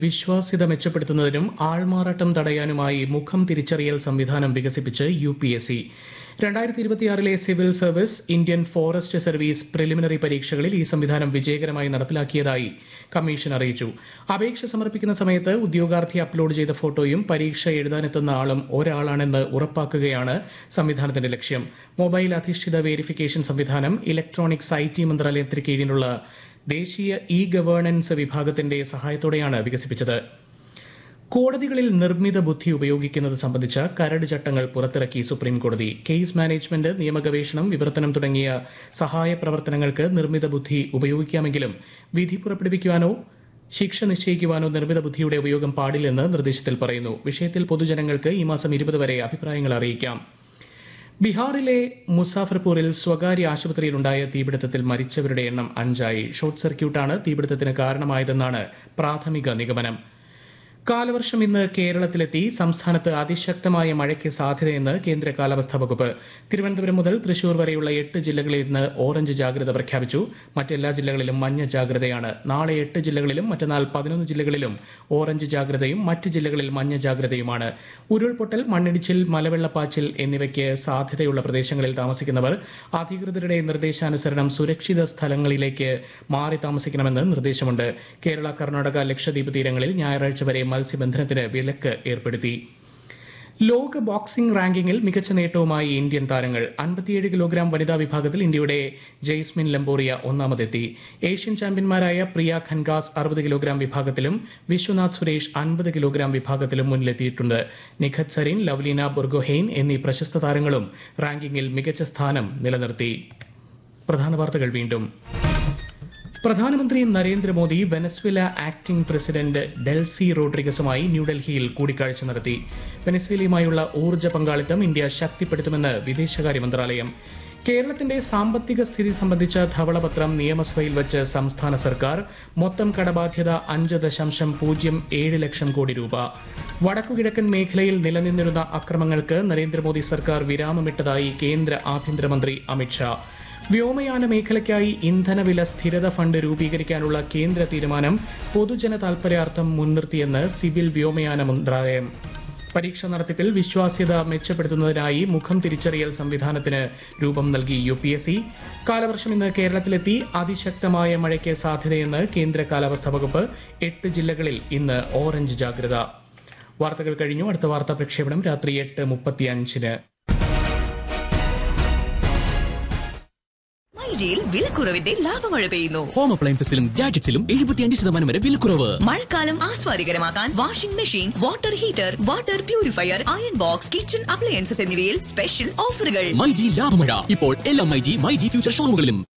വിശ്വാസ്യത മെച്ചപ്പെടുത്തുന്നതിനും ആൾമാറാട്ടം തടയാനുമായി മുഖം തിരിച്ചറിയൽ സംവിധാനം വികസിപ്പിച്ച് യു പി എസ് സി രണ്ടായിരത്തി ഇരുപത്തിയാറിലെ civil service Indian forest service preliminary പരീക്ഷകളിൽ ഈ സംവിധാനം വിജയകരമായി നടപ്പിലാക്കിയതായി കമ്മീഷൻ അറിയിച്ചു അപേക്ഷ സമർപ്പിക്കുന്ന സമയത്ത് ഉദ്യോഗാർത്ഥി അപ്ലോഡ് ചെയ്ത ഫോട്ടോയും പരീക്ഷ എഴുതാനെത്തുന്ന ആളും ഒരാളാണെന്ന് ഉറപ്പാക്കുകയാണ് സംവിധാനത്തിന്റെ ലക്ഷ്യം മൊബൈൽ അധിഷ്ഠിത വേരിഫിക്കേഷൻ സംവിധാനം ഇലക്ട്രോണിക്സ് ഐ ടി മന്ത്രാലയത്തിന് കീഴിലുള്ള ദേശീയ ഇ ഗവേണൻസ് വിഭാഗത്തിന്റെ സഹായത്തോടെയാണ് വികസിപ്പിച്ചത് കോടതികളിൽ നിർമ്മിത ബുദ്ധി ഉപയോഗിക്കുന്നത് സംബന്ധിച്ച കരട് ചട്ടങ്ങൾ പുറത്തിറക്കി സുപ്രീം കോടതി കേസ് മാനേജ്മെന്റ് നിയമഗവേഷണം വിവർത്തനം തുടങ്ങിയ സഹായ പ്രവർത്തനങ്ങൾക്ക് നിർമ്മിത ബുദ്ധി ഉപയോഗിക്കാമെങ്കിലും വിധി പുറപ്പെടുവിക്കുവാനോ ശിക്ഷ നിശ്ചയിക്കുവാനോ നിർമ്മിത ബുദ്ധിയുടെ ഉപയോഗം പാടില്ലെന്ന് നിർദ്ദേശത്തിൽ പറയുന്നു വിഷയത്തിൽ പൊതുജനങ്ങൾക്ക് ഈ മാസം ഇരുപത് വരെ അഭിപ്രായങ്ങൾ അറിയിക്കാം ബീഹാറിലെ മുസാഫർപൂരിൽ സ്വകാര്യ ആശുപത്രിയിലുണ്ടായ തീപിടുത്തത്തിൽ മരിച്ചവരുടെ എണ്ണം അഞ്ചായി ഷോർട്ട് സർക്യൂട്ടാണ് തീപിടുത്തത്തിന് കാരണമായതെന്നാണ് പ്രാഥമിക നിഗമനം കാലവർഷം ഇന്ന് കേരളത്തിലെത്തി സംസ്ഥാനത്ത് അതിശക്തമായ മഴയ്ക്ക് സാധ്യതയെന്ന് കേന്ദ്ര കാലാവസ്ഥാ വകുപ്പ് തിരുവനന്തപുരം മുതൽ തൃശൂർ വരെയുള്ള എട്ട് ജില്ലകളിൽ ഇന്ന് ഓറഞ്ച് ജാഗ്രത പ്രഖ്യാപിച്ചു മറ്റെല്ലാ ജില്ലകളിലും മഞ്ഞ ജാഗ്രതയാണ് നാളെ എട്ട് ജില്ലകളിലും മറ്റന്നാൾ പതിനൊന്ന് ജില്ലകളിലും ഓറഞ്ച് ജാഗ്രതയും മറ്റ് ജില്ലകളിൽ മഞ്ഞ ജാഗ്രതയുമാണ് ഉരുൾപൊട്ടൽ മണ്ണിടിച്ചിൽ മലവെള്ളപ്പാച്ചിൽ എന്നിവയ്ക്ക് സാധ്യതയുള്ള പ്രദേശങ്ങളിൽ താമസിക്കുന്നവർ അധികൃതരുടെ നിർദ്ദേശാനുസരണം സുരക്ഷിത സ്ഥലങ്ങളിലേക്ക് മാറി താമസിക്കണമെന്ന് നിർദ്ദേശമുണ്ട് കേരള കർണാടക ലക്ഷദ്വീപ് തീരങ്ങളിൽ ഞായറാഴ്ച വരെ മത്സ്യബന്ധനത്തിന് വിലക്ക് ഏർപ്പെടുത്തി ലോക ബോക്സിംഗ് റാങ്കിങ്ങിൽ മികച്ച നേട്ടവുമായി ഇന്ത്യൻ താരങ്ങൾ അൻപത്തിയേഴ് കിലോഗ്രാം വനിതാ വിഭാഗത്തിൽ ഇന്ത്യയുടെ ജെയ്സ്മിൻ ലംബോറിയ ഒന്നാമതെത്തി ഏഷ്യൻ ചാമ്പ്യന്മാരായ പ്രിയ ഖൻഗാസ് അറുപത് കിലോഗ്രാം വിഭാഗത്തിലും വിശ്വനാഥ് സുരേഷ് അൻപത് കിലോഗ്രാം വിഭാഗത്തിലും മുന്നിലെത്തിയിട്ടുണ്ട് നിഖത് സരീൻ ലവ്ലീന ബുർഗോഹെയ്ൻ എന്നീ പ്രശസ്ത താരങ്ങളും റാങ്കിങ്ങിൽ മികച്ച സ്ഥാനം നിലനിർത്തി പ്രധാന വാർത്തകൾ വീണ്ടും പ്രധാനമന്ത്രി Narendra Modi Venezuela acting president Delcy റോഡ്രിഗസുമായി ന്യൂഡൽഹിയിൽ കൂടിക്കാഴ്ച നടത്തി വെനസ്വേലയുമായുള്ള ഊർജ്ജ പങ്കാളിത്തം ഇന്ത്യ ശക്തിപ്പെടുത്തുമെന്ന് വിദേശകാര്യ മന്ത്രാലയം കേരളത്തിന്റെ സാമ്പത്തിക സ്ഥിതി സംബന്ധിച്ച ധവളപത്രം നിയമസഭയിൽ വച്ച് സംസ്ഥാന സർക്കാർ മൊത്തം കടബാധ്യത അഞ്ച് ദശാംശം പൂജ്യം ഏഴ് ലക്ഷം കോടി രൂപ വടക്കുകിഴക്കൻ മേഖലയിൽ നിലനിന്നിരുന്ന അക്രമങ്ങൾക്ക് നരേന്ദ്രമോദി സർക്കാർ വിരാമമിട്ടതായി കേന്ദ്ര ആഭ്യന്തരമന്ത്രി അമിത്ഷാ വ്യോമയാന മേഖലയ്ക്കായി ഇന്ധനവില സ്ഥിരത ഫണ്ട് രൂപീകരിക്കാനുള്ള കേന്ദ്ര തീരുമാനം പൊതുജന താൽപര്യാർത്ഥം മുൻനിർത്തിയെന്ന് സിവിൽ വ്യോമയാന മന്ത്രാലയം പരീക്ഷ നടത്തിപ്പിൽ വിശ്വാസ്യത മെച്ചപ്പെടുത്തുന്നതിനായി മുഖം തിരിച്ചറിയൽ സംവിധാനത്തിന് രൂപം നൽകി യു പി എസ് സി കാലവർഷം ഇന്ന് കേരളത്തിലെത്തി അതിശക്തമായ മഴയ്ക്ക് സാധ്യതയെന്ന് കേന്ദ്ര കാലാവസ്ഥാ വകുപ്പ് എട്ട് ജില്ലകളിൽ ഇന്ന് ഓറഞ്ച് ജാഗ്രത വാർത്തകൾ കഴിഞ്ഞു അടുത്ത വാർത്താ പ്രക്ഷേപണം രാത്രി എട്ട് മുപ്പത്തിയഞ്ചിന് മൈജിയിൽ വിലക്കുറവിന്റെ ലാഭമഴ പെയ്യുന്നു ഹോം അപ്ലയൻസസിലും ഗാഡ്ജറ്റ്സിലും എഴുപത്തിയഞ്ച് ശതമാനം വരെ വിലക്കുറവ് മഴക്കാലം ആസ്വാദികരമാക്കാൻ washing machine water heater water purifier iron box kitchen appliances എന്നിവയിൽ സ്പെഷ്യൽ ഓഫറുകൾ മൈജി ലാഭമഴ ഇപ്പോൾ എല്ലാ മൈജി മൈജി ഫ്യൂച്ചർ ഷോറൂമുകളിലും